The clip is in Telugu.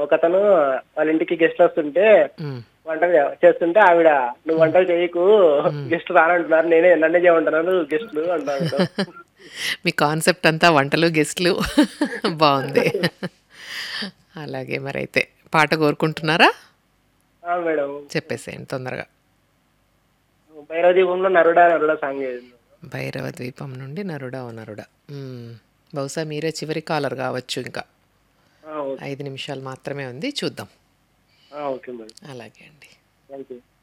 ఒకతను వాళ్ళ ఇంటికి గెస్ట్ వస్తుంటే మ్, వంట చేస్తుంటే ఆవిడ నువ్వు వంటలు చేయకు గెస్ట్ రానంటున్నారు నేనే నన్నే చేయమంటున్నాను గెస్ట్లు అంటాను మీ కాన్సెప్ట్ అంతా వంటలు గెస్ట్లు బాగుంది అలాగే మరైతే పాట కోరుకుంటున్నారా ఆ, మేడం చెప్పేసేయండి తొందరగా భైరవ దీపంలో నరుడా నరుడా సాంగ్ చేసింది భైరవ ద్వీపం నుండి నరుడా ఓ నరుడా మ్, బహుశా మీరే చివరి కాలర్ కావచ్చు ఇంకా ఆ, ఓకే ఐదు నిమిషాలు మాత్రమే ఉంది చూద్దాం ఆ, ఓకే మేడం అలాగే అండి థ్యాంక్ యూ